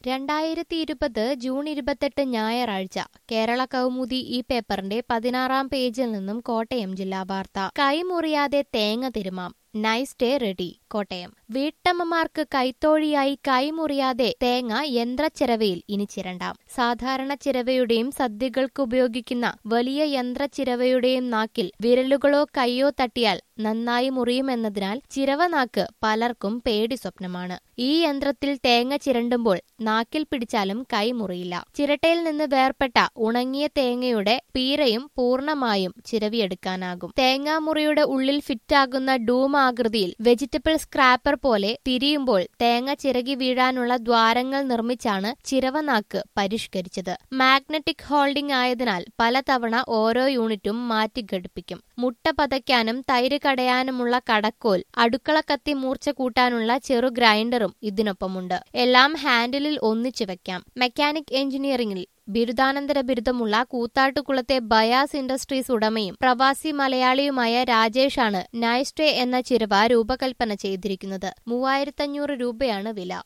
രണ്ടായിരത്തി ഇരുപത് ജൂൺ ഇരുപത്തെട്ട് ഞായറാഴ്ച കേരള കൗമുദി ഈ പേപ്പറിന്റെ പതിനാറാം പേജിൽ നിന്നും കോട്ടയം ജില്ലാ വാർത്ത കൈമുറിയാതെ തേങ്ങ തിരുമാം നൈസ് ഡേ റെഡി കോട്ടയം വീട്ടമ്മമാർക്ക് കൈത്തോഴിയായി കൈമുറിയാതെ തേങ്ങ യന്ത്രച്ചിരവയിൽ ഇനി ചിരണ്ടാം സാധാരണ ചിരവയുടെയും സദ്യകൾക്ക് ഉപയോഗിക്കുന്ന വലിയ യന്ത്രച്ചിരവയുടെയും നാക്കിൽ വിരലുകളോ കൈയോ തട്ടിയാൽ നന്നായി മുറിയുമെന്നതിനാൽ ചിരവനാക്ക് പലർക്കും പേടി സ്വപ്നമാണ് ഈ യന്ത്രത്തിൽ തേങ്ങ ചിരണ്ടുമ്പോൾ നാക്കിൽ പിടിച്ചാലും കൈ മുറിയില്ല ചിരട്ടയിൽ നിന്ന് വേർപെട്ട ഉണങ്ങിയ തേങ്ങയുടെ പീരയും പൂർണ്ണമായും ചിരവിയെടുക്കാനാകും തേങ്ങാമുറിയുടെ ഉള്ളിൽ ഫിറ്റാകുന്ന ഡൂം ആകൃതിയിൽ വെജിറ്റബിൾ സ്ക്രാപ്പർ പോലെ തിരിയുമ്പോൾ തേങ്ങ ചിരകി വീഴാനുള്ള ദ്വാരങ്ങൾ നിർമ്മിച്ചാണ് ചിരവനാക്ക് പരിഷ്കരിച്ചത് മാഗ്നറ്റിക് ഹോൾഡിംഗ് ആയതിനാൽ പലതവണ ഓരോ യൂണിറ്റും മാറ്റിഘടിപ്പിക്കും മുട്ട പതയ്ക്കാനും തൈര് കടയാനുമുള്ള കടക്കോൽ അടുക്കള കത്തി മൂർച്ച കൂട്ടാനുള്ള ചെറു ഗ്രൈൻഡറും ഇതിനൊപ്പമുണ്ട് എല്ലാം ഹാൻഡിലിൽ ഒന്നിച്ചു വെക്കാം മെക്കാനിക് എഞ്ചിനീയറിംഗിൽ ബിരുദാനന്തര ബിരുദമുള്ള കൂത്താട്ടുകുളത്തെ ബയാസ് ഇൻഡസ്ട്രീസ് ഉടമയും പ്രവാസി മലയാളിയുമായ രാജേഷാണ് നൈസ്റ്റേ എന്ന ചിരവ രൂപകൽപ്പന ചെയ്തിരിക്കുന്നത് മൂവായിരത്തഞ്ഞൂറ് രൂപയാണ് വില